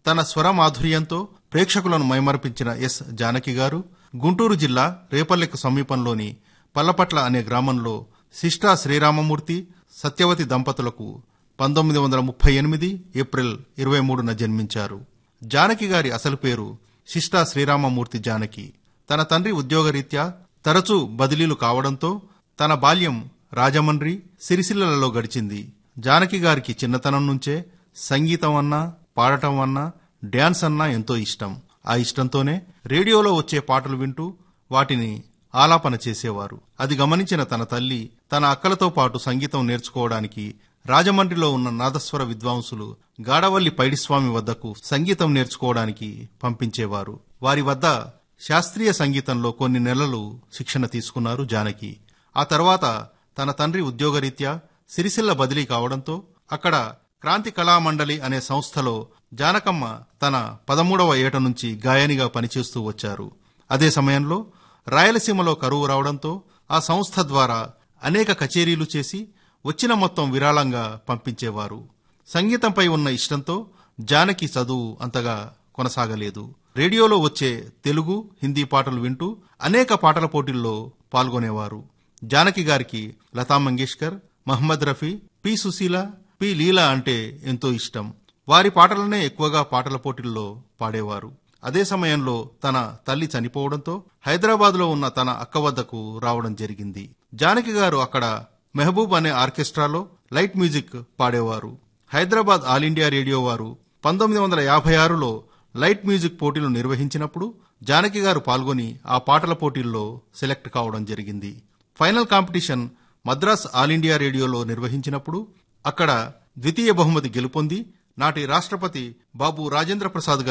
తన స్వర మాధుర్యంతో ప్రేక్షకులను మైమరపించిన ఎస్ జానకి గారు గుంటూరు జిల్లా రేపల్లెకు సమీపంలోని పల్లపట్ల అనే గ్రామంలో శిష్టా శ్రీరామమూర్తి సత్యవతి దంపతులకు పంతొమ్మిది వందల ముప్పై ఎనిమిది ఏప్రిల్ ఇరవై మూడున జన్మించారు జానకి గారి అసలు పేరు శిష్టా శ్రీరామమూర్తి జానకి తన తండ్రి ఉద్యోగరీత్యా తరచూ బదిలీలు కావడంతో తన బాల్యం రాజమండ్రి సిరిసిల్లలో గడిచింది జానకి గారికి చిన్నతనం నుంచే సంగీతం అన్నా పాడటం అన్నా డ్యాన్స్ అన్నా ఎంతో ఇష్టం ఆ ఇష్టంతోనే రేడియోలో వచ్చే పాటలు వింటూ వాటిని ఆలాపన చేసేవారు అది గమనించిన తన తల్లి తన అక్కలతో పాటు సంగీతం నేర్చుకోవడానికి రాజమండ్రిలో ఉన్న నాదస్వర విద్వాంసులు గాడవల్లి పైడిస్వామి వద్దకు సంగీతం నేర్చుకోవడానికి పంపించేవారు వారి వద్ద శాస్త్రీయ సంగీతంలో కొన్ని నెలలు శిక్షణ తీసుకున్నారు జానకి ఆ తర్వాత తన తండ్రి ఉద్యోగరీత్యా సిరిసిల్ల బదిలీ కావడంతో అక్కడ క్రాంతి కళామండలి అనే సంస్థలో జానకమ్మ తన పదమూడవ ఏట నుంచి గాయనిగా పనిచేస్తూ వచ్చారు అదే సమయంలో రాయలసీమలో కరువు రావడంతో ఆ సంస్థ ద్వారా అనేక కచేరీలు చేసి వచ్చిన మొత్తం విరాళంగా పంపించేవారు సంగీతంపై ఉన్న ఇష్టంతో జానకి చదువు అంతగా కొనసాగలేదు రేడియోలో వచ్చే తెలుగు హిందీ పాటలు వింటూ అనేక పాటల పోటీల్లో పాల్గొనేవారు జానకి గారికి లతా మంగేష్కర్ మహమ్మద్ రఫీ పి సుశీల పి లీలా అంటే ఎంతో ఇష్టం వారి పాటలనే ఎక్కువగా పాటల పోటీల్లో పాడేవారు అదే సమయంలో తన తల్లి చనిపోవడంతో హైదరాబాద్లో ఉన్న తన అక్క వద్దకు రావడం జరిగింది జానకి గారు అక్కడ మెహబూబ్ అనే ఆర్కెస్ట్రాలో లైట్ మ్యూజిక్ పాడేవారు హైదరాబాద్ ఆల్ ఇండియా రేడియో వారు పంతొమ్మిది వందల యాభై ఆరులో లైట్ మ్యూజిక్ పోటీలు నిర్వహించినప్పుడు జానకి గారు పాల్గొని ఆ పాటల పోటీల్లో సెలెక్ట్ కావడం జరిగింది final competition Madras all India రేడియోలో నిర్వహించినప్పుడు అక్కడ ద్వితీయ బహుమతి గెలుపొంది నాటి రాష్ట్రపతి బాబు రాజేంద్ర ప్రసాద్ గారి